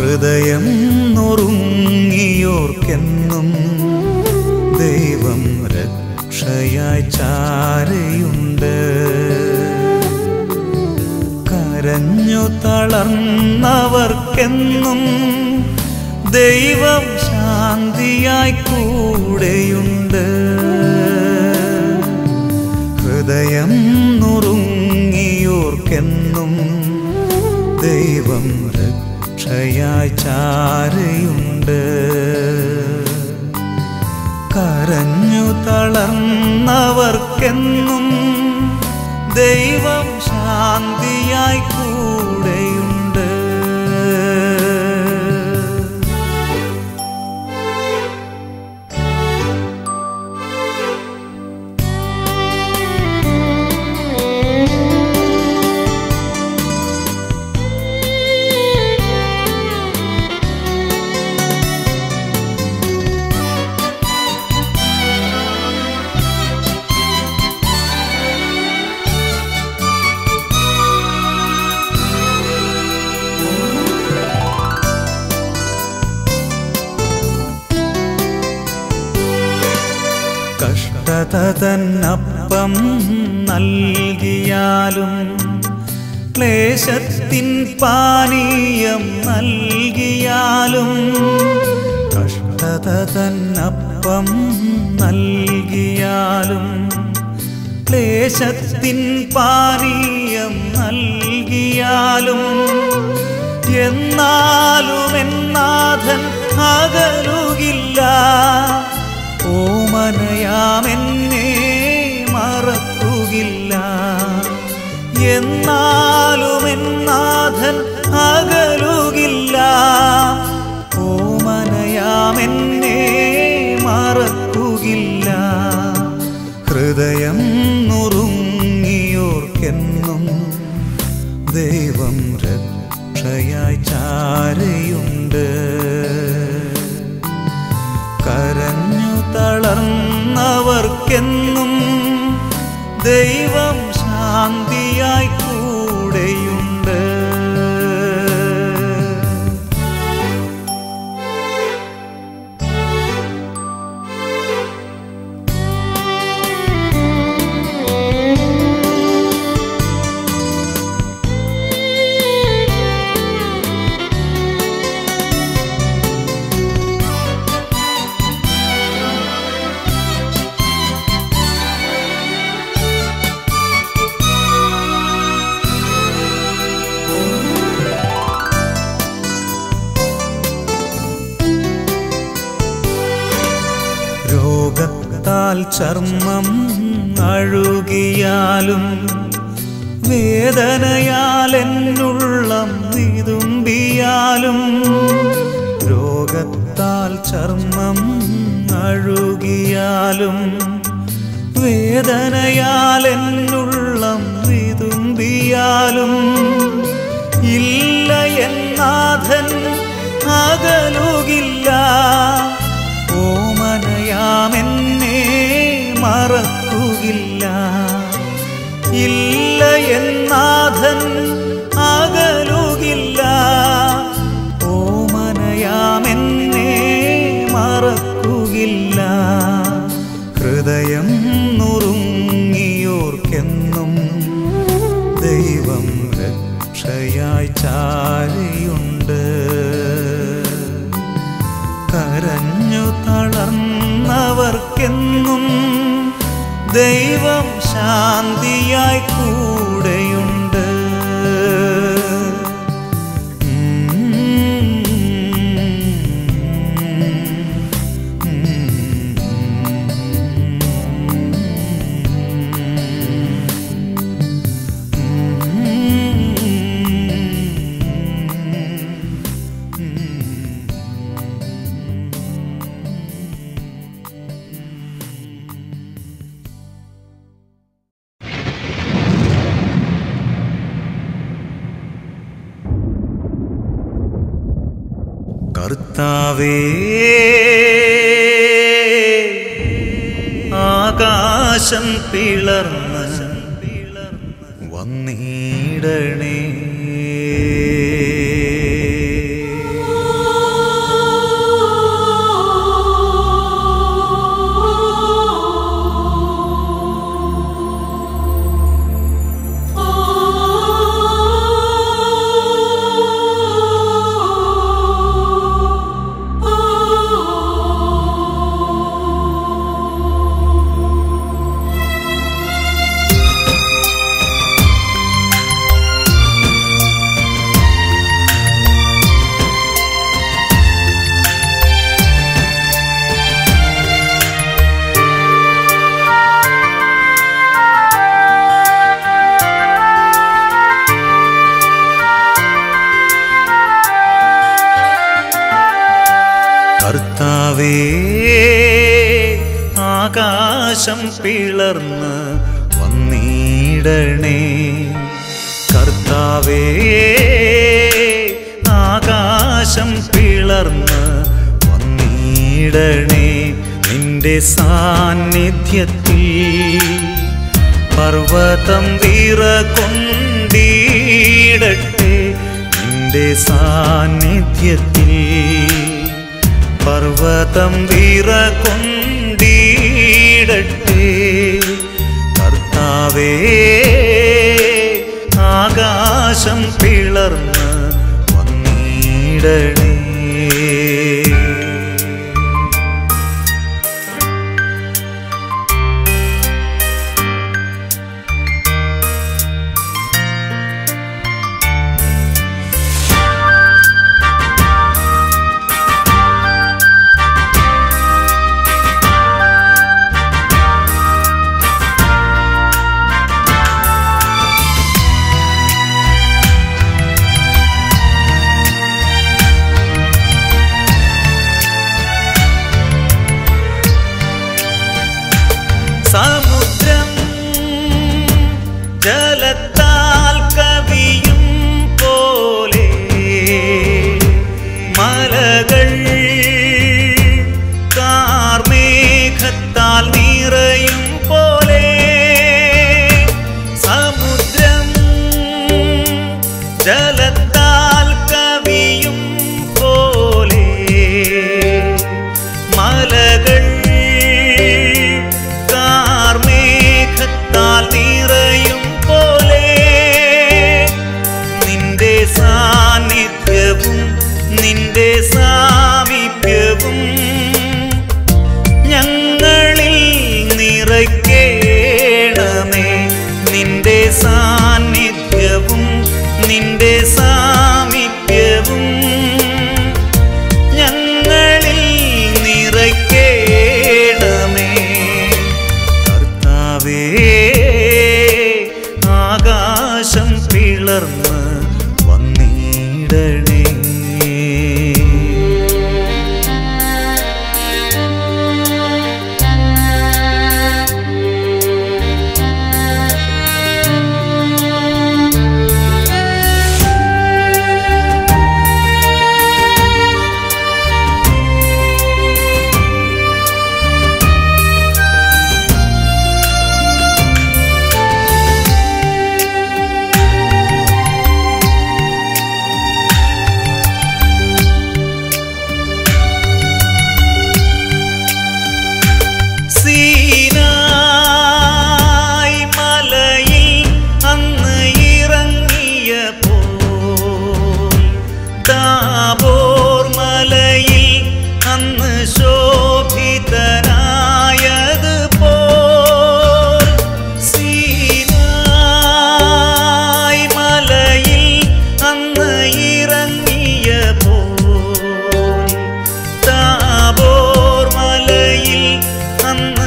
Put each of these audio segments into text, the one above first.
ഹൃദയം നുറുങ്ങിയോർക്കെന്നും ദൈവം രക്ഷയായി ചാരയുണ്ട് കരഞ്ഞു തളർന്നവർക്കെന്നും ദൈവം ശാന്തിയായി കൂടെയുണ്ട് ഹൃദയം നുറുങ്ങിയോർക്കെന്നും ദൈവം രക്ഷയായി ചാരയുണ്ട് കരഞ്ഞു തളർന്നവർക്കെന്നും ദൈവം ശാന്തിയായി കൂടെയുണ്ട് കഷ്ടത തന്നപ്പം നൽകിയാലും ക്ലേശത്തിൻ പാനീയം നൽകിയാലും കഷ്ടത തന്നപ്പം നൽകിയാലും ക്ലേശത്തിൻ പാനീയം നൽകിയാലും എന്നാലും എന്നാഥൻ അകലുകില്ല ഓമനയാമെന്നെ മറക്കുകില്ല എന്നാലും എന്നാഥൻ അകലുകില്ല ഓമനയാമെന്നെ മറക്കുകില്ല ഹൃദയം നുറുങ്ങിയോർക്കെന്നും ദൈവം രക്ഷയായി ചാരയുണ്ട് കരഞ്ഞു തളർന്നവർക്കെന്നും ദൈവം ശാന്തിയായി കൂടെയുണ്ട് രോഗത്താൽ ചർമ്മം അഴുകിയാലും വേദനയാൽ എന്നുള്ളം വിതുമ്പിയാലും രോഗത്താൽ ചർമ്മം അഴുകിയാലും വേദനയാൽ എന്നുള്ളം വിതുമ്പിയാലും ഇല്ല എന്നാഥൻ അകലുകില്ല ഓമനയാമെന്നെ മറക്കുകില്ല ഇല്ല എന്നാഥൻ അകലുകില്ല ഓമനയാമെന്നെ മറക്കുകില്ല ഹൃദയം നുറുങ്ങിയോർക്കെന്നും ദൈവം രക്ഷയായി ചാരിയുണ്ട് കരഞ്ഞു തളർന്നവർക്കെന്നും ദൈവം ശാന്തിയായി കൂടെയുണ്ട് കർത്താവേ ആകാശം പിളർന്ന് വന്നിടണേ കർത്താവേ ആകാശം പിളർന്ന് വന്നിടണേ കർത്താവേ ആകാശം പിളർന്ന് വന്നിടണേ നിന്റെ സാന്നിധ്യത്തിൽ പർവ്വതം വിറകൊണ്ടിടട്ടെ നിന്റെ സാന്നിധ്യത്തിൽ പർവ്വതം വിറകൊണ്ടിടട്ടെ കർത്താവേ ആകാശം പിളർന്ന് വന്നിടണേ സമുദ്രം ജലത്താൽ കവിയും പോലെ മലകൾ കാർമേഘത്താൽ നിറയും പോലെ സമുദ്രം ജലത്താൽ കവിയും പോലെ മലകൾ കാർമേഘത്താൽ നിറയും പോലെ നിന്റെ സാന്നിധ്യവും നിന്റെ സാമീപ്യവും ഞങ്ങളിൽ നിറയ്ക്കേണമേ നിന്റെ സാന്നിധ്യവും നിന്റെ സാമീപ്യവും ഞങ്ങളിൽ നിറയ്ക്കേണമേ കർത്താവേ ആകാശം പിളർന്ന് വന്നിടണേ സീനായ് മലയിൽ അന്ന് ഇറങ്ങിയ പോൽ താബോർ മലയിൽ അന്ന് ശോഭിതനായത് പോൽ സീനായ് മലയിൽ അന്ന് ഇറങ്ങിയ പോൽ താബോർ മലയിൽ അന്ന്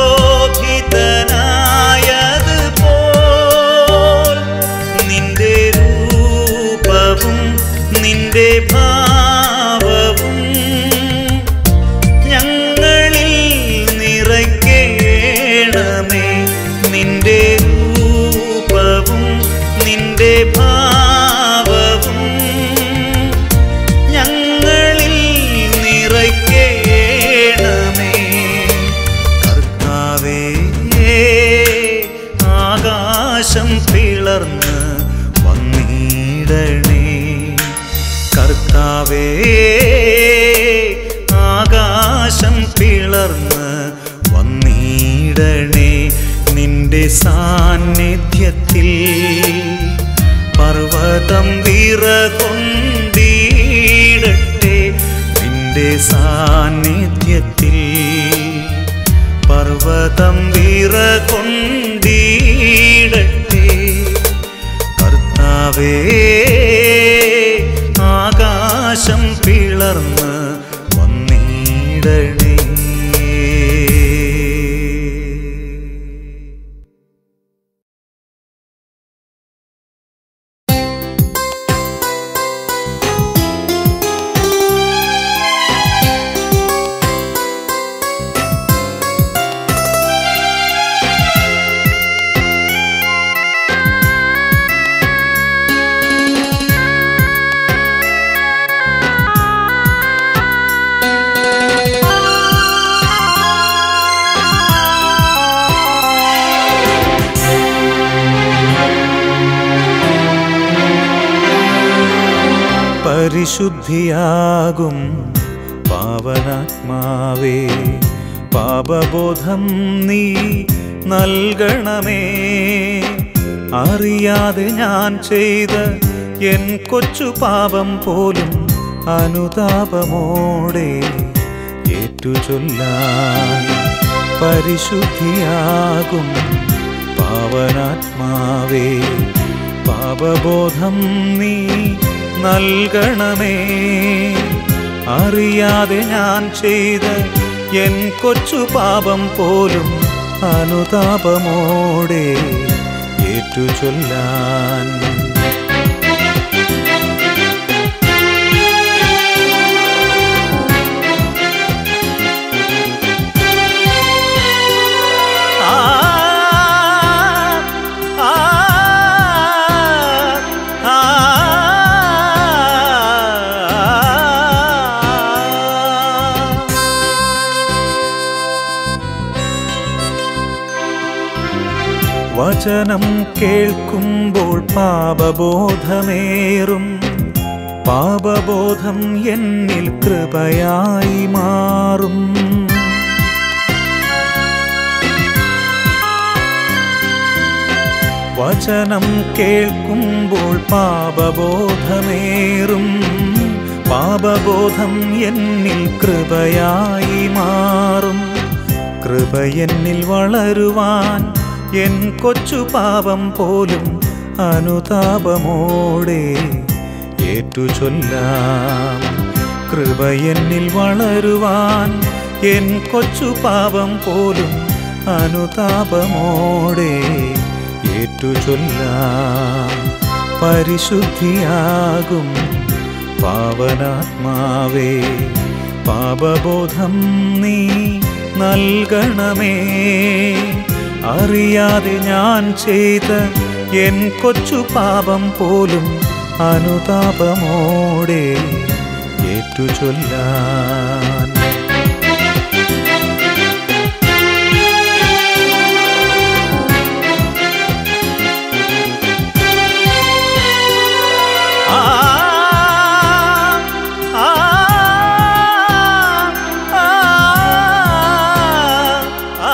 ശോഭിതനായത് പോൽ നിന്റെ രൂപവും നിന്റെ ഭാവവും ഞങ്ങളിൽ നിറയ്ക്കേണമേ നിന്റെ രൂപവും നിന്റെ ഭാവവും ഞങ്ങളിൽ നിറയ്ക്കേണമേ കർത്താവേ ആകാശം പിളർന്ന് വന്നിടണേ കർത്താവേ ആകാശം പിളർന്ന് വന്നിടണേ നിന്റെ സാന്നിധ്യത്തിൽ പർവ്വതം വിറകൊണ്ടിടട്ടെ നിന്റെ സാന്നിധ്യത്തിൽ പർവ്വതം വിറകൊണ്ടിടട്ടെ കർത്താവേ ആകാശം പിളർന്ന് വന്നിടണേ ും പരിശുദ്ധിയാകും പാവനാത്മാവേ പാപബോധം നീ നൽകണമേ അറിയാതെ ഞാൻ ചെയ്ത എൻ കൊച്ചു പാപം പോലും അനുതാപമോടെ ഏറ്റുചൊല്ലാൻ പരിശുദ്ധിയാകും പാവനാത്മാവേ പാപബോധം നീ നൽകണമേ അറിയാതെ ഞാൻ ചെയ്ത എൻ കൊച്ചു പാപം പോലും അനുതാപമോടെ ഏറ്റുചൊല്ലാൻ ആ ആ ആ വചനം കേൾക്കുമ്പോൾ പാപബോധമേറും പാപബോധം എന്നിൽ കൃപയായി മാറും വചനം കേൾക്കുമ്പോൾ പാപബോധമേറും പാപബോധം എന്നിൽ കൃപയായി മാറും കൃപ എന്നിൽ വളരുവാൻ എൻ കൊച്ചു പാപം പോലും അനുതാപമോടെ ഏറ്റുചൊല്ലാം കൃപ എന്നിൽ വളരുവാൻ എൻ കൊച്ചു പാപം പോലും അനുതാപമോടെ ഏറ്റുചൊല്ലാം പരിശുദ്ധിയാകും പാവനാത്മാവേ പാപബോധം നീ നൽകണമേ അറിയാതെ ഞാൻ ചെയ്ത എൻ കൊച്ചു പാപം പോലും അനുതാപമോടെ ഏറ്റുചൊല്ലാൻ ആ ആ ആ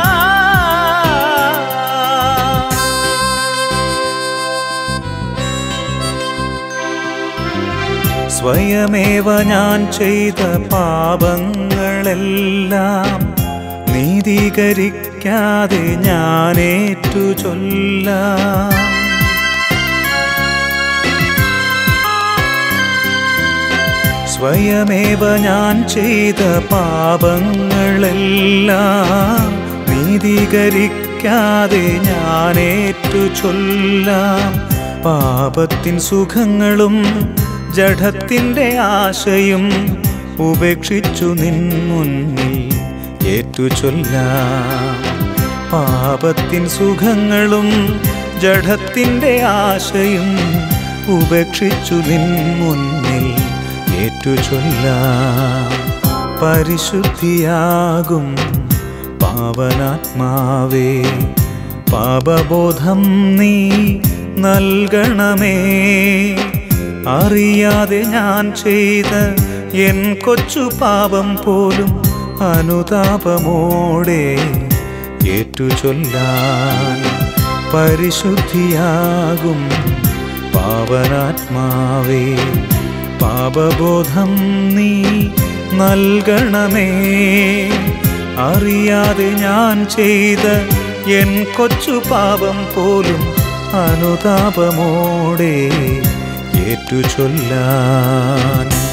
സ്വയമേവ ഞാൻ ചെയ്ത പാപങ്ങളെല്ലാം നീതീകരിക്കാതെ ഞാനേറ്റു ചൊല്ലാം സ്വയമേവ ഞാൻ ചെയ്ത പാപങ്ങളെല്ലാം നീതീകരിക്കാതെ ഞാനേറ്റു ചൊല്ലാം പാപത്തിൻ സുഖങ്ങളും ജഡത്തിൻ്റെ ആശയും ഉപേക്ഷിച്ചു നിൻ മുന്നിൽ ഏറ്റു ചൊല്ലാം പാപത്തിൻ സുഖങ്ങളും ജഡത്തിൻ്റെ ആശയും ഉപേക്ഷിച്ചു നിൻ മുന്നിൽ ഏറ്റുചൊല്ലാം പരിശുദ്ധിയാകും പാവനാത്മാവേ പാപബോധം നീ നൽകണമേ അറിയാതെ ഞാൻ ചെയ്ത എൻ കൊച്ചു പാപം പോലും അനുതാപമോടെ ഏറ്റുചൊല്ലാൻ പരിശുദ്ധിയാകും പാവനാത്മാവേ പാപബോധം നീ നൽകണമേ അറിയാതെ ഞാൻ ചെയ്ത എൻ കൊച്ചു പാപം പോലും അനുതാപമോടെ ഏറ്റുചൊല്ലാൻ